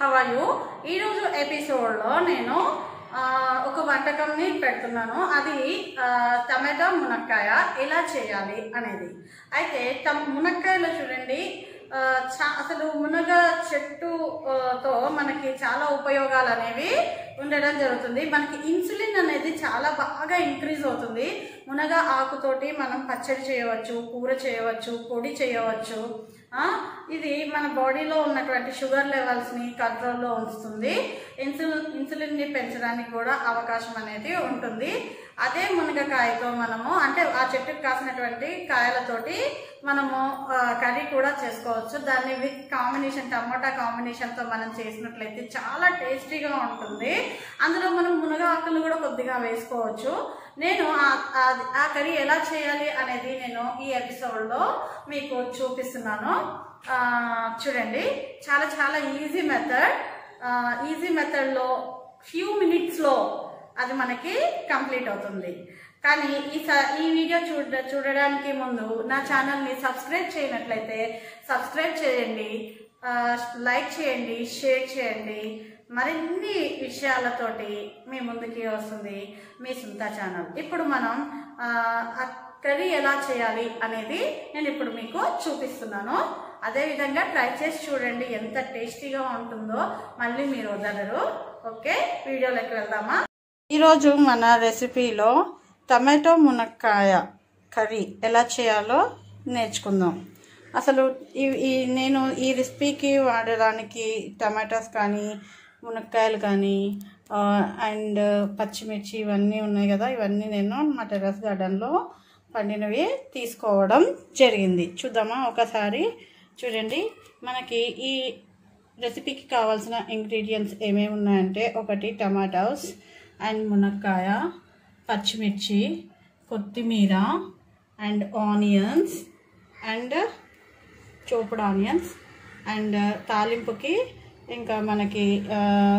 How are you ఈరోజు ఎపిసోడ్లో నేను ఆ, ఒక వంటకంని పెడుతున్నాను అది ఆ, టమాటా మునక్కాయ ఎలా చేయాలి అనేది అయితే తమ మునక్కాయలో చూడండి ఆ, చా అసలు మునగ చెట్టు ఆ, తో మనకి చాలా ఉపయోగాలు అనేవి ఉండడం జరుగుతుంది మనకి ఇన్సులిన్ అనేది చాలా బాగా ఇంక్రీజ్ అవుతుంది మునగ ఆకుతోటి మనం పచ్చడి చేయవచ్చు కూర చేయవచ్చు పొడి చేయవచ్చు ఆ, ఇది మన బాడీలో ఉన్నటువంటి షుగర్ లెవెల్స్ని కంట్రోల్లో ఉంచుతుంది ఇన్సులిన్ ఇన్సులిన్ని పెంచడానికి కూడా అవకాశం అనేది ఉంటుంది అదే మునగకాయతో మనము అంటే ఆ చెట్టుకు కాసినటువంటి కాయలతోటి మనము ఆ, కర్రీ కూడా చేసుకోవచ్చు దాన్ని విత్ కాంబినేషన్ టమాటా కాంబినేషన్తో మనం చేసినట్లయితే చాలా టేస్టీగా ఉంటుంది అందులో మనం మునగ ఆకులు కూడా కొద్దిగా వేసుకోవచ్చు నేను ఆ- ఆ- ఆ కర్రీ ఎలా చేయాలి అనేది నేను ఈ ఎపిసోడ్లో మీకు చూపిస్తున్నాను ఆ, చూడండి చాలా చాలా ఈజీ మెథడ్ ఈజీ మెథడ్లో ఫ్యూ మినిట్స్లో అది మనకి కంప్లీట్ అవుతుంది కానీ ఈ స- ఈ వీడియో చూడ చూడడానికి ముందు నా ఛానల్ని సబ్స్క్రైబ్ చేయనట్లయితే సబ్స్క్రైబ్ చేయండి ఆ, లైక్ చేయండి షేర్ చేయండి మరిన్ని విషయాలతోటి మీ ముందుకి వస్తుంది మీ సుంతా ఛానల్ ఇప్పుడు మనం ఆ, ఆ కర్రీ ఎలా చేయాలి అనేది నేను ఇప్పుడు మీకు చూపిస్తున్నాను అదేవిధంగా ట్రై చేసి చూడండి ఎంత టేస్టీగా ఉంటుందో మళ్ళీ మీరు వదలరు ఓకే వీడియోలోకి వెళ్దామా ఈరోజు మన రెసిపీలో టమాటో మునక్కాయ కర్రీ ఎలా చేయాలో నేర్చుకుందాం అసలు ఈ ఈ నేను ఈ రెసిపీకి వాడడానికి టమాటాస్ కానీ మునక్కాయలు కానీ ఆ, అండ్ పచ్చిమిర్చి ఇవన్నీ ఉన్నాయి కదా ఇవన్నీ నేను మా టెర్రస్ గార్డెన్లో పండినవి తీసుకోవడం జరిగింది చూద్దామా ఒకసారి చూడండి మనకి ఈ రెసిపీకి కావాల్సిన ఇంగ్రీడియంట్స్ ఏమేమి ఉన్నాయంటే ఒకటి టమాటోస్ అండ్ మునక్కాయ పచ్చిమిర్చి కొత్తిమీర అండ్ ఆనియన్స్ అండ్ చూపుడు ఆనియన్స్ అండ్ తాలింపుకి ఇంకా మనకి ఆ,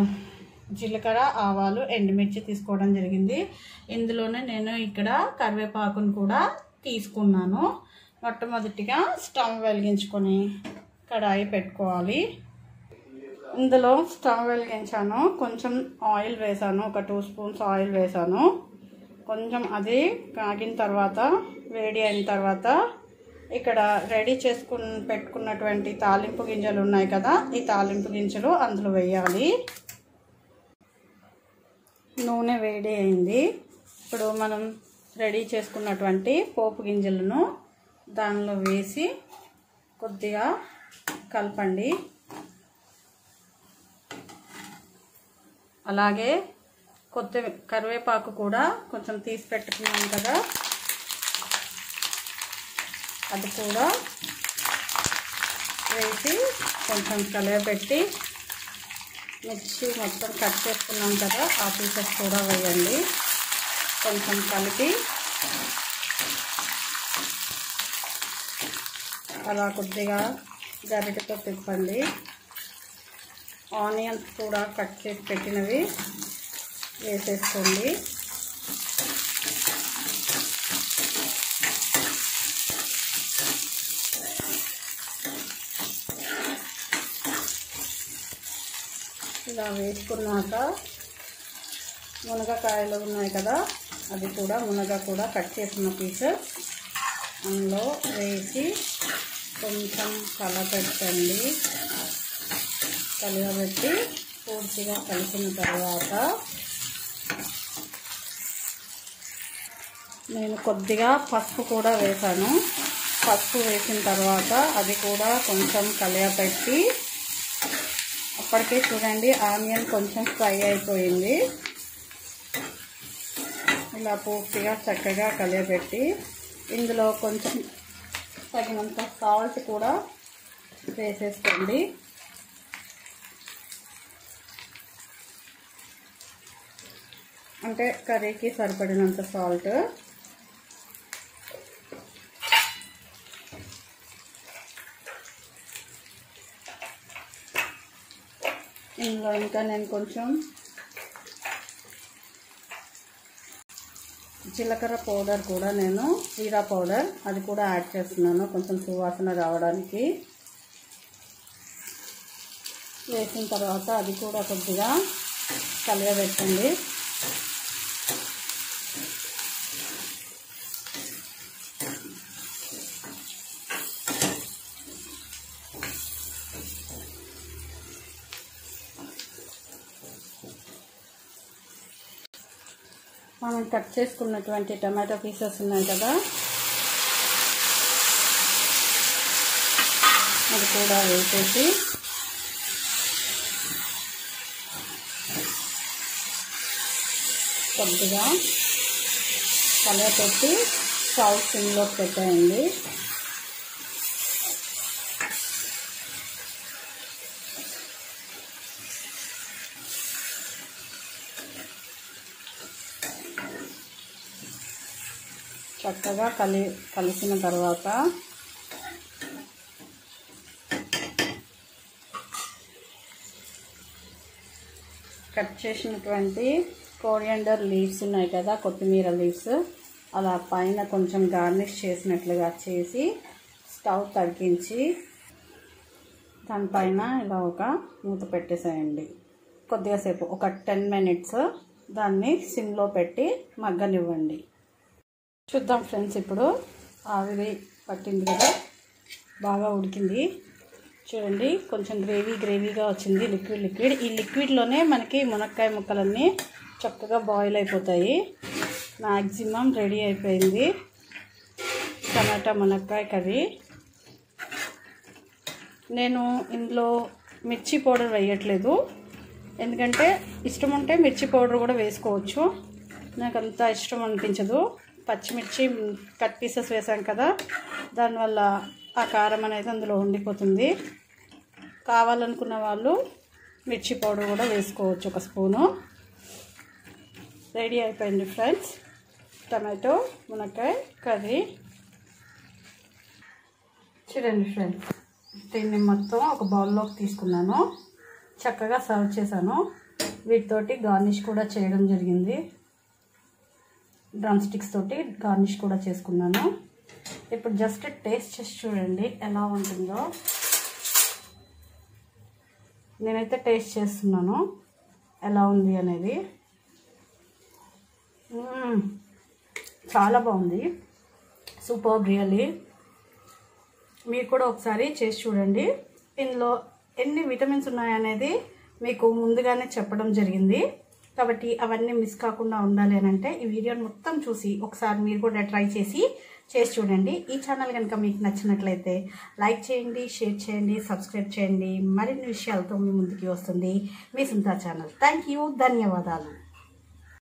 జీలకర్ర ఆవాలు ఎండుమిర్చి తీసుకోవడం జరిగింది ఇందులోనే నేను ఇక్కడ కరివేపాకును కూడా తీసుకున్నాను మొట్టమొదటిగా స్టవ్ వెలిగించుకొని కడాయి పెట్టుకోవాలి ఇందులో స్టవ్ వెలిగించాను కొంచెం ఆయిల్ వేసాను ఒక టూ స్పూన్స్ ఆయిల్ వేసాను కొంచెం అది కాగిన తర్వాత వేడి అయిన తర్వాత ఇక్కడ రెడీ చేసుకుని పెట్టుకున్నటువంటి తాలింపు గింజలు ఉన్నాయి కదా ఈ తాలింపు గింజలు అందులో వేయాలి నూనె వేడి అయింది ఇప్పుడు మనం రెడీ చేసుకున్నటువంటి పోపు గింజలను దానిలో వేసి కొద్దిగా కలపండి అలాగే కొత్త కరివేపాకు కూడా కొంచెం తీసి పెట్టుకున్నాం కదా అది కూడా వేసి కొంచెం కలయపెట్టి మిర్చి మొత్తం కట్ చేసుకున్నాం కదా ఆ పీసెస్ కూడా వేయండి కొంచెం కలిపి అలా కొద్దిగా గరిటెతో తిప్పండి ఆనియన్స్ కూడా కట్ చేసి పెట్టినవి వేసేసుకోండి ఇలా వేసుకున్నాక మునగకాయలు ఉన్నాయి కదా అది కూడా మునగ కూడా కట్ చేసిన పీసెస్ అందులో వేసి కొంచెం కలపెట్టండి కలిగబెట్టి పూర్తిగా కలిసిన తర్వాత నేను కొద్దిగా పసుపు కూడా వేసాను పసుపు వేసిన తర్వాత అది కూడా కొంచెం కలియపెట్టి అప్పటికే చూడండి ఆనియన్ కొంచెం ఫ్రై అయిపోయింది ఇలా పూర్తిగా చక్కగా కలియబెట్టి ఇందులో కొంచెం తగినంత సాల్ట్ కూడా వేసేసుకోండి అంటే కర్రీకి సరిపడినంత సాల్ట్ ఇందులో ఇంకా నేను కొంచెం జీలకర్ర పౌడర్ కూడా నేను జీరా పౌడర్ అది కూడా యాడ్ చేస్తున్నాను కొంచెం సువాసన రావడానికి వేసిన తర్వాత అది కూడా కొద్దిగా కలగబెట్టండి మనం కట్ చేసుకున్నటువంటి టమాటో పీసెస్ ఉన్నాయి కదా అది కూడా వేసేసి కొద్దిగా కలపెట్టి స్టవ్ సిమ్లోకి పెట్టేయండి చక్కగా కలి కలిసిన తర్వాత కట్ చేసినటువంటి కోరియండర్ లీవ్స్ ఉన్నాయి కదా కొత్తిమీర లీవ్స్ అలా పైన కొంచెం గార్నిష్ చేసినట్లుగా చేసి స్టవ్ తగ్గించి దానిపైన ఇలా ఒక మూత పెట్టేసేయండి కొద్దిగా సేపు ఒక టెన్ మినిట్స్ దాన్ని సిమ్లో పెట్టి మగ్గనివ్వండి చూద్దాం ఫ్రెండ్స్ ఇప్పుడు ఆవిరి పట్టింది కదా బాగా ఉడికింది చూడండి కొంచెం గ్రేవీ గ్రేవీగా వచ్చింది లిక్విడ్ లిక్విడ్ ఈ లిక్విడ్లోనే మనకి మునక్కాయ ముక్కలన్నీ చక్కగా బాయిల్ అయిపోతాయి మ్యాక్సిమం రెడీ అయిపోయింది టమాటా మునక్కాయ కర్రీ నేను ఇందులో మిర్చి పౌడర్ వేయట్లేదు ఎందుకంటే ఇష్టం ఉంటే మిర్చి పౌడర్ కూడా వేసుకోవచ్చు నాకు అంత ఇష్టం అనిపించదు పచ్చిమిర్చి కట్ పీసెస్ వేసాం కదా దానివల్ల ఆ కారం అనేది అందులో ఉండిపోతుంది కావాలనుకున్న వాళ్ళు మిర్చి పౌడర్ కూడా వేసుకోవచ్చు ఒక స్పూను రెడీ అయిపోయింది ఫ్రెండ్స్ టమాటో మునక్కాయ కర్రీ చూడండి ఫ్రెండ్స్ దీన్ని మొత్తం ఒక బౌల్లోకి తీసుకున్నాను చక్కగా సర్వ్ చేశాను వీటితోటి గార్నిష్ కూడా చేయడం జరిగింది డ్రమ్ స్టిక్స్ తోటి గార్నిష్ కూడా చేసుకున్నాను ఇప్పుడు జస్ట్ టేస్ట్ చేసి చూడండి ఎలా ఉంటుందో నేనైతే టేస్ట్ చేస్తున్నాను ఎలా ఉంది అనేది మ్మ్. చాలా బాగుంది సూపర్ రియల్లీ మీరు కూడా ఒకసారి చేసి చూడండి ఇందులో ఎన్ని విటమిన్స్ ఉన్నాయనేది మీకు ముందుగానే చెప్పడం జరిగింది కాబట్టి అవన్నీ మిస్ కాకుండా ఉండాలి అని అంటే ఈ వీడియోని మొత్తం చూసి ఒకసారి మీరు కూడా ట్రై చేసి చేసి చూడండి ఈ ఛానల్ కనుక మీకు నచ్చినట్లయితే లైక్ చేయండి షేర్ చేయండి సబ్స్క్రైబ్ చేయండి మరిన్ని విషయాలతో మీ ముందుకి వస్తుంది మీ సుంతా ఛానల్ థ్యాంక్ యూ ధన్యవాదాలు